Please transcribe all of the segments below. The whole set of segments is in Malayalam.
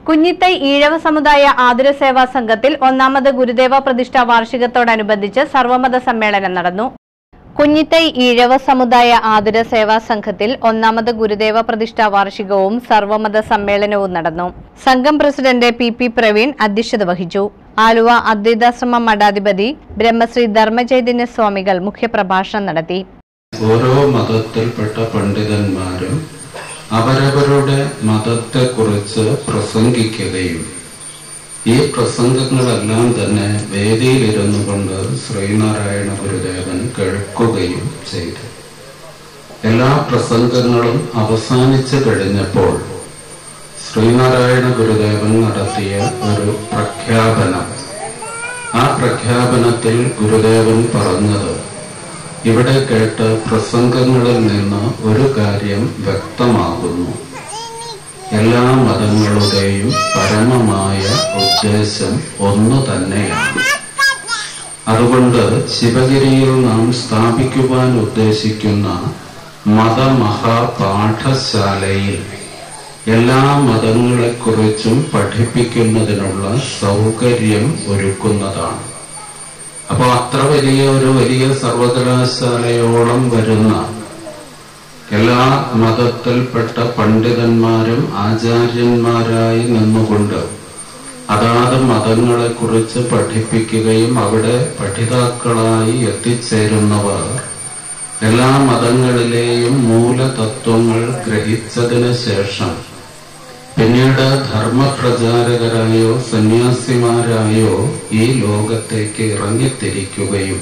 കുഞ്ഞിത്തൈ ഈഴവ സമുദായ ആതുര സേവാ സംഘത്തിൽ ഒന്നാമത് ഗുരുദേവ പ്രതിഷ്ഠാ വാർഷികത്തോടനുബന്ധിച്ച് സർവമത സമ്മേളനം നടന്നു കുഞ്ഞിത്തൈ ഈഴവ സമുദായ ആതുര സേവാ സംഘത്തിൽ ഒന്നാമത് ഗുരുദേവ പ്രതിഷ്ഠാ വാർഷികവും സർവമത സമ്മേളനവും നടന്നു സംഘം പ്രസിഡന്റ് പി പി പ്രവീൺ അധ്യക്ഷത വഹിച്ചു ആലുവ അദ്വൈതാശ്രമ മഠാധിപതി ബ്രഹ്മശ്രീ ധർമ്മചൈതന്യ സ്വാമികൾ മുഖ്യപ്രഭാഷണം നടത്തി ഓരോ മതത്തിൽപ്പെട്ട പണ്ഡിതന്മാരും അവരവരുടെ മതത്തെക്കുറിച്ച് പ്രസംഗിക്കുകയും ഈ പ്രസംഗങ്ങളെല്ലാം തന്നെ വേദിയിലിരുന്നു കൊണ്ട് ശ്രീനാരായണ ഗുരുദേവൻ കേൾക്കുകയും ചെയ്തു എല്ലാ പ്രസംഗങ്ങളും അവസാനിച്ചു കഴിഞ്ഞപ്പോൾ ശ്രീനാരായണ ഗുരുദേവൻ നടത്തിയ ഒരു പ്രഖ്യാപനം ആ പ്രഖ്യാപനത്തിൽ ഗുരുദേവൻ പറഞ്ഞത് ഇവിടെ കേട്ട പ്രസംഗങ്ങളിൽ നിന്ന് ഒരു കാര്യം വ്യക്തമാകുന്നു എല്ലാ മതങ്ങളുടെയും പരമമായ ഉദ്ദേശം ഒന്നു തന്നെയാണ് അതുകൊണ്ട് ശിവഗിരിയിൽ നാം സ്ഥാപിക്കുവാൻ ഉദ്ദേശിക്കുന്ന മതമഹാപാഠശാലയിൽ എല്ലാ മതങ്ങളെക്കുറിച്ചും പഠിപ്പിക്കുന്നതിനുള്ള സൗകര്യം ഒരുക്കുന്നതാണ് അപ്പോൾ അത്ര വലിയ ഒരു വലിയ സർവകലാശാലയോളം വരുന്ന എല്ലാ മതത്തിൽപ്പെട്ട പണ്ഡിതന്മാരും ആചാര്യന്മാരായി നിന്നുകൊണ്ട് അതാത് മതങ്ങളെക്കുറിച്ച് പഠിപ്പിക്കുകയും അവിടെ പഠിതാക്കളായി എത്തിച്ചേരുന്നവർ എല്ലാ മതങ്ങളിലെയും മൂലതത്വങ്ങൾ ഗ്രഹിച്ചതിന് ശേഷം പിന്നീട് ധർമ്മപ്രചാരകരായോ സന്യാസിമാരായോ ഈ ലോകത്തേക്ക് ഇറങ്ങിത്തിരിക്കുകയും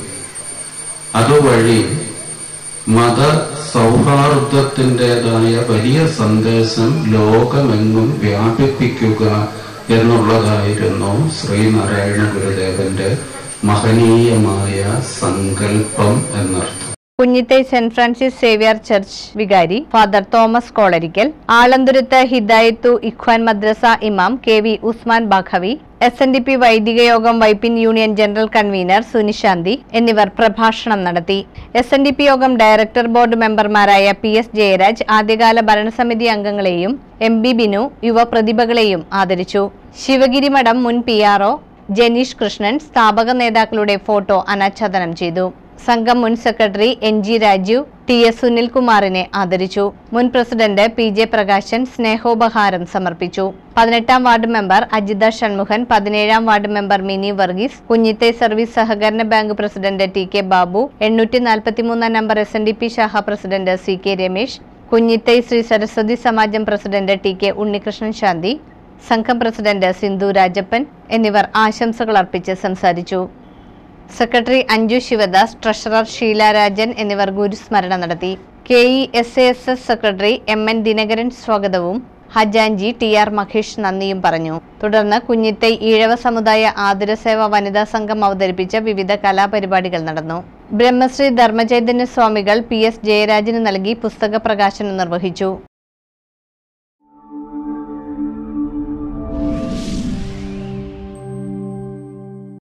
അതുവഴി മത സൗഹാർദ്ദത്തിൻ്റെതായ വലിയ സന്ദേശം ലോകമെങ്ങും വ്യാപിപ്പിക്കുക എന്നുള്ളതായിരുന്നു ശ്രീനാരായണ ഗുരുദേവന്റെ മഹനീയമായ സങ്കല്പം എന്നർത്ഥം Kunjithai Saint Francis Xavier church വികാരി ഫാദർ തോമസ് കോളരിക്കൽ ആളന്തുരുത്ത് ഹിദായത്തു ഇഖ്വാൻ മദ്രസ ഇമാം K V Usman Baqavi S N D P Vaidika Yogam Vypin union general convener Sunishanthi എന്നിവർ പ്രഭാഷണം നടത്തി S N D P Yogam director board മെമ്പർമാരായ പി എസ് ജയരാജ് ആദ്യകാല ഭരണസമിതി അംഗങ്ങളെയും എം ബി ബിനു യുവ പ്രതിഭകളെയും ആദരിച്ചു ശിവഗിരി മഠം മുൻ P R O Janeesh Krishnan സ്ഥാപക നേതാക്കളുടെ ഫോട്ടോ അനാച്ഛാദനം ചെയ്തു സംഘം മുൻ secretary N G Raju T S സുനിൽകുമാറിനെ ആദരിച്ചു മുൻ പ്രസിഡന്റ് പി ജെ പ്രകാശൻ സ്നേഹോപഹാരം സമർപ്പിച്ചു പതിനെട്ടാം വാർഡ് മെമ്പർ അജിത ഷൺമുഖൻ പതിനേഴാം ward member Mini Varghese Kunjithai service സഹകരണ bank president T K Babu എണ്ണൂറ്റി നാൽപ്പത്തിമൂന്നാം number S N D P ശാഖ president C K Ramesh Kunjithai Sree Saraswathi സമാജം പ്രസിഡന്റ് ടി കെ ഉണ്ണികൃഷ്ണൻ ശാന്തി സംഘം പ്രസിഡന്റ് സിന്ധു രാജപ്പൻ എന്നിവർ ആശംസകൾ അർപ്പിച്ച് സംസാരിച്ചു സെക്രട്ടറി അഞ്ജു ശിവദാസ് ട്രഷറർ ഷീല രാജൻ എന്നിവർ ഗുരുസ്മരണ നടത്തി K E S A S S secretary M N Dinakaran സ്വാഗതവും ഹജാൻജി ടി ആർ മഹേഷ് നന്ദിയും പറഞ്ഞു തുടർന്ന് കുഞ്ഞിത്തൈ ഈഴവ സമുദായ ആതുരസേവ വനിതാ സംഘം അവതരിപ്പിച്ച വിവിധ കലാപരിപാടികൾ നടന്നു ബ്രഹ്മശ്രീ ധർമ്മചൈതന്യ സ്വാമികൾ പി എസ് ജയരാജന് നൽകി പുസ്തക പ്രകാശനം നിർവഹിച്ചു